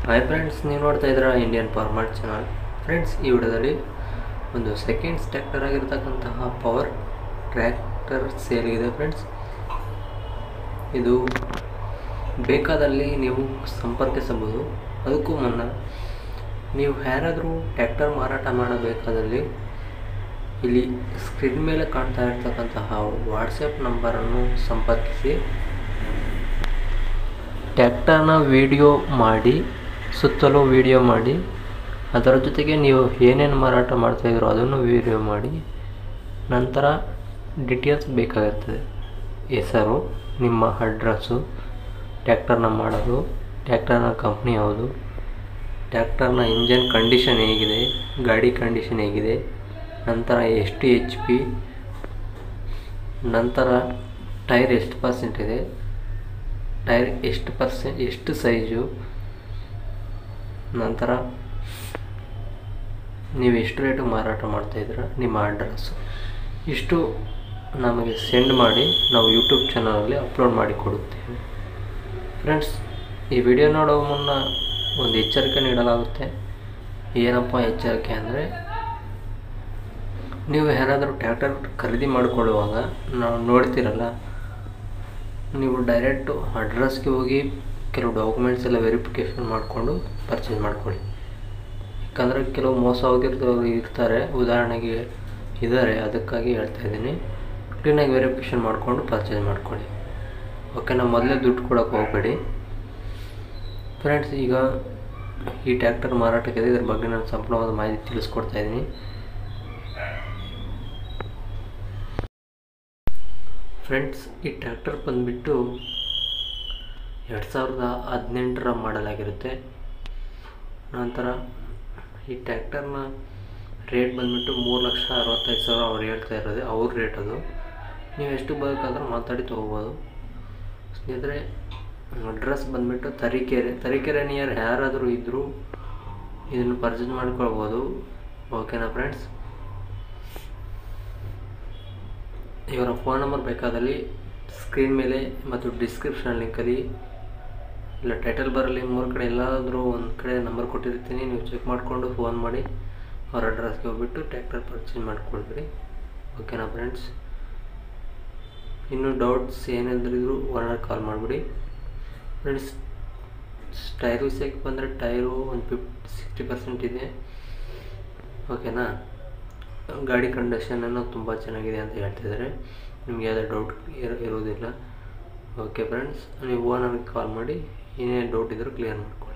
hi friends ನೀವು ನೋಡ್ತಾ ಇದ್ದೀರಾ ಇಂಡಿಯನ್ ಫಾರ್ಮರ್ ಚಾನಲ್ ಫ್ರೆಂಡ್ಸ್ ಈ ವಿಡಿಯೋದಲ್ಲಿ ಒಂದು ಸೆಕೆಂಡ್ಸ್ ಟ್ರ್ಯಾಕ್ಟರ್ ಆಗಿರ್ತಕ್ಕಂತಹ ಪವರ್ ಟ್ರ್ಯಾಕ್ಟರ್ ಸೇಲ್ಗಿದೆ ಫ್ರೆಂಡ್ಸ್ ಇದು ಬೇಕಾದಲ್ಲಿ ನೀವು ಸಂಪರ್ಕಿಸಬಹುದು ಅದಕ್ಕೂ ಮುನ್ನ ನೀವು ಯಾರಾದರೂ ಟ್ರ್ಯಾಕ್ಟರ್ ಮಾರಾಟ ಮಾಡಬೇಕಾದಲ್ಲಿ ಇಲ್ಲಿ ಸ್ಕ್ರೀನ್ ಮೇಲೆ ಕಾಣ್ತಾ ಇರ್ತಕ್ಕಂತಹ ವಾಟ್ಸಪ್ ನಂಬರನ್ನು ಸಂಪರ್ಕಿಸಿ ಟ್ಯಾಕ್ಟರ್ನ ವಿಡಿಯೋ ಮಾಡಿ ಸುತ್ತಲೂ ವಿಡಿಯೋ ಮಾಡಿ ಅದರ ಜೊತೆಗೆ ನೀವು ಏನೇನು ಮಾರಾಟ ಮಾಡ್ತಾಯಿದ್ರೋ ಅದನ್ನು ವಿಡಿಯೋ ಮಾಡಿ ನಂತರ ಡಿಟೇಲ್ಸ್ ಬೇಕಾಗಿರ್ತದೆ ಹೆಸರು ನಿಮ್ಮ ಅಡ್ರೆಸ್ಸು ಟ್ಯಾಕ್ಟರ್ನ ಮಾಡೋದು ಟ್ಯಾಕ್ಟರ್ನ ಕಂಪ್ನಿ ಯಾವುದು ಟ್ಯಾಕ್ಟರ್ನ ಇಂಜನ್ ಕಂಡೀಷನ್ ಹೇಗಿದೆ ಗಾಡಿ ಕಂಡೀಷನ್ ಹೇಗಿದೆ ನಂತರ ಎಷ್ಟು ಎಚ್ ಪಿ ನಂತರ ಟೈರ್ ಎಷ್ಟು ಪರ್ಸೆಂಟ್ ಇದೆ ಟೈರ್ ಎಷ್ಟು ಪರ್ಸೆಂಟ್ ಎಷ್ಟು ಸೈಜು ನಂತರ ನೀವು ಎಷ್ಟು ರೇಟು ಮಾರಾಟ ಮಾಡ್ತಾಯಿದ್ದೀರ ನಿಮ್ಮ ಅಡ್ರೆಸ್ಸು ಇಷ್ಟು ನಮಗೆ ಸೆಂಡ್ ಮಾಡಿ ನಾವು ಯೂಟ್ಯೂಬ್ ಚಾನಲಲ್ಲಿ ಅಪ್ಲೋಡ್ ಮಾಡಿ ಕೊಡುತ್ತೇವೆ ಫ್ರೆಂಡ್ಸ್ ಈ ವಿಡಿಯೋ ನೋಡೋ ಮುನ್ನ ಒಂದು ಎಚ್ಚರಿಕೆ ನೀಡಲಾಗುತ್ತೆ ಏನಪ್ಪ ಎಚ್ಚರಿಕೆ ಅಂದರೆ ನೀವು ಯಾರಾದರೂ ಟ್ರ್ಯಾಕ್ಟರ್ ಖರೀದಿ ಮಾಡಿಕೊಳ್ಳುವಾಗ ನಾವು ನೋಡ್ತಿರಲ್ಲ ನೀವು ಡೈರೆಕ್ಟು ಅಡ್ರೆಸ್ಗೆ ಹೋಗಿ ಕೆಲವು ಡಾಕ್ಯುಮೆಂಟ್ಸ್ ಎಲ್ಲ ವೆರಿಫಿಕೇಷನ್ ಮಾಡಿಕೊಂಡು ಪರ್ಚೇಸ್ ಮಾಡ್ಕೊಳ್ಳಿ ಯಾಕಂದರೆ ಕೆಲವು ಮೋಸ ಹೋಗಿರ್ತವ್ರು ಇರ್ತಾರೆ ಉದಾಹರಣೆಗೆ ಇದ್ದಾರೆ ಅದಕ್ಕಾಗಿ ಹೇಳ್ತಾ ಇದ್ದೀನಿ ಕ್ಲೀನಾಗಿ ವೆರಿಫಿಕೇಷನ್ ಮಾಡಿಕೊಂಡು ಪರ್ಚೇಸ್ ಮಾಡ್ಕೊಳ್ಳಿ ಓಕೆನಾ ಮೊದಲೇ ದುಡ್ಡು ಕೊಡೋಕೆ ಹೋಗಬೇಡಿ ಫ್ರೆಂಡ್ಸ್ ಈಗ ಈ ಟ್ರ್ಯಾಕ್ಟರ್ ಮಾರಾಟಕ್ಕಿದೆ ಇದ್ರ ಬಗ್ಗೆ ನಾನು ಸಂಪೂರ್ಣವಾದ ಮಾಹಿತಿ ತಿಳಿಸ್ಕೊಡ್ತಾ ಇದ್ದೀನಿ ಫ್ರೆಂಡ್ಸ್ ಈ ಟ್ರ್ಯಾಕ್ಟರ್ ಬಂದುಬಿಟ್ಟು ಎರಡು ಸಾವಿರದ ಹದಿನೆಂಟರ ಮಾಡಲಾಗಿರುತ್ತೆ ನಂತರ ಈ ಟ್ರ್ಯಾಕ್ಟರ್ನ ರೇಟ್ ಬಂದುಬಿಟ್ಟು ಮೂರು ಲಕ್ಷ ಅರವತ್ತೈದು ಸಾವಿರ ಅವ್ರು ಹೇಳ್ತಾ ಇರೋದು ಅವ್ರ ರೇಟ್ ಅದು ನೀವು ಎಷ್ಟು ಬೇಕಾದ್ರೂ ಮಾತಾಡಿ ತೊಗೋಬೋದು ಸ್ನೇಹಿತರೆ ಅಡ್ರೆಸ್ ಬಂದುಬಿಟ್ಟು ತರೀಕೆರೆ ತರೀಕೆರೆ ನಿಯರ್ ಯಾರಾದರೂ ಇದ್ದರೂ ಇದನ್ನು ಪರ್ಚೇಸ್ ಮಾಡ್ಕೊಳ್ಬೋದು ಓಕೆನಾ ಫ್ರೆಂಡ್ಸ್ ಇವರ ಫೋನ್ ನಂಬರ್ ಬೇಕಾದಲ್ಲಿ ಸ್ಕ್ರೀನ್ ಮೇಲೆ ಮತ್ತು ಡಿಸ್ಕ್ರಿಪ್ಷನ್ ಲಿಂಕಲ್ಲಿ ಇಲ್ಲ ಟೈಟಲ್ ಬರಲಿ ಮೂರು ಕಡೆ ಎಲ್ಲಾದರೂ ಒಂದು ಕಡೆ ನಂಬರ್ ಕೊಟ್ಟಿರ್ತೀನಿ ನೀವು ಚೆಕ್ ಮಾಡಿಕೊಂಡು ಫೋನ್ ಮಾಡಿ ಅವ್ರ ಅಡ್ರೆಸ್ಗೆ ಹೋಗ್ಬಿಟ್ಟು ಟ್ರ್ಯಾಕ್ಟರ್ ಪರ್ಚೇಸ್ ಮಾಡ್ಕೊಳ್ಬಿಡಿ ಓಕೆನಾ ಫ್ರೆಂಡ್ಸ್ ಇನ್ನೂ ಡೌಟ್ಸ್ ಏನಾದ್ರಿದ್ರು ಓನರ್ ಕಾಲ್ ಮಾಡಿಬಿಡಿ ಫ್ರೆಂಡ್ಸ್ ಟೈರ್ ವಿಷಯಕ್ಕೆ ಬಂದರೆ ಟೈರು ಒಂದು ಫಿಫ್ಟಿ ಸಿಕ್ಸ್ಟಿ ಪರ್ಸೆಂಟ್ ಇದೆ ಓಕೆನಾ ಗಾಡಿ ಕಂಡೀಷನನ್ನು ತುಂಬ ಚೆನ್ನಾಗಿದೆ ಅಂತ ಹೇಳ್ತಿದ್ದಾರೆ ನಿಮಗೆ ಯಾವುದೇ ಡೌಟ್ ಇರೋದಿಲ್ಲ ಓಕೆ ಫ್ರೆಂಡ್ಸ್ ನೀವು ಓನರ್ಗೆ ಕಾಲ್ ಮಾಡಿ ಏನೇ ಡೌಟ್ ಇದ್ದರೂ ಕ್ಲಿಯರ್ ಮಾಡ್ಕೊಳ್ಳಿ